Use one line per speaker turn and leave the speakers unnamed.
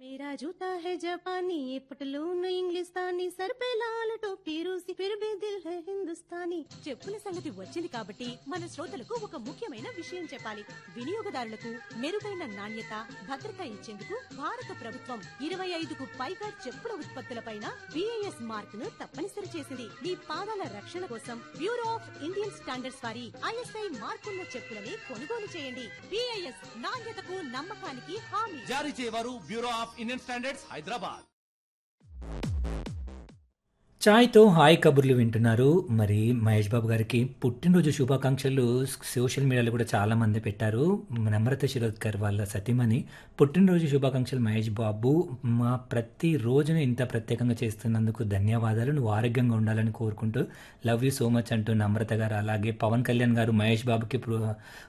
मेरा जूता है जापानी ये पटलून इंग्लिस्तानी सर पे लाल टोपी रूसी फिर भी दिल है हिंदुस्तानी చెప్పుల సంగతి వచ్చింది కాబట్టి మన శ్రోతలకు ఒక ముఖ్యమైన విషయం చెప్పాలి వినియోగదారులకు మెరుగైన నాణ్యత భద్రత ఇచ్చేందుకు భారత ప్రభుత్వం ఇరవై ఐదుకు పైగా చెప్పుల ఉత్పత్తులపైన బిఐఎస్ మార్క్ ను తప్పనిసరి చేసింది మీ పాదాల రక్షణ కోసం బ్యూరో ఆఫ్ ఇండియన్ స్టాండర్డ్స్ వారి ఐఎస్ఐ మార్కున్న చెప్పులని కొనుగోలు చేయండి బిఐఎస్ నాణ్యతకు నమ్మకానికి హామీ
జారీ చేయవారు bureau of Indian standards Hyderabad
ఛాయ్తో హాయ్ కబుర్లు వింటున్నారు మరి మహేష్ బాబు గారికి పుట్టినరోజు శుభాకాంక్షలు సోషల్ మీడియాలో కూడా చాలా మంది పెట్టారు నమ్రత శిరోద్కర్ వాళ్ళ సతీమణి పుట్టినరోజు శుభాకాంక్షలు మహేష్ బాబు మా ప్రతి రోజున ఇంత ప్రత్యేకంగా చేస్తున్నందుకు ధన్యవాదాలు నువ్వు ఆరోగ్యంగా ఉండాలని కోరుకుంటూ లవ్ యూ సో మచ్ అంటూ నమ్రత గారు అలాగే పవన్ కళ్యాణ్ గారు మహేష్ బాబుకి పు-